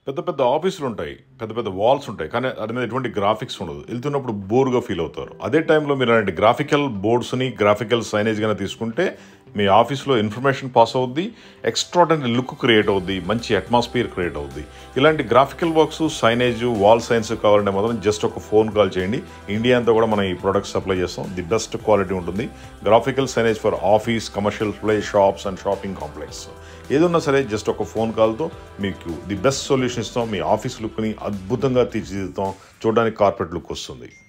పెద్ద పెద్ద ఆఫీసులు ఉంటాయి పెద్ద పెద్ద వాల్స్ ఉంటాయి కానీ దాని మీద ఎటువంటి గ్రాఫిక్స్ ఉండదు వెళ్తున్నప్పుడు బోర్గా ఫీల్ అవుతారు అదే టైంలో మీరు అలాంటి గ్రాఫికల్ బోర్డ్స్ని గ్రాఫికల్ సైనేజ్ కానీ తీసుకుంటే మీ ఆఫీస్లో ఇన్ఫర్మేషన్ పాస్ అవుద్ది ఎక్స్ట్రాడనరీ లుక్ క్రియేట్ అవుద్ది మంచి అట్మాస్ఫియర్ క్రియేట్ అవుద్ది ఇలాంటి graphical works signage wall signs కావాలంటే మాత్రం జస్ట్ ఒక ఫోన్ కాల్ చేయండి ఇండియా అంతా కూడా మనం ఈ ప్రొడక్ట్స్ సప్లై చేస్తాం ది బెస్ట్ క్వాలిటీ ఉంటుంది graphical signage for office commercial play shops and shopping complex ఏదున్నా సరే జస్ట్ ఒక ఫోన్ కాల్తో మీకు ది బెస్ట్ సొల్యూషన్ ఇస్తాం మీ ఆఫీస్ లుక్ని అద్భుతంగా తీర్చిదిద్దాం చూడడానికి కార్పెట్ లుక్ వస్తుంది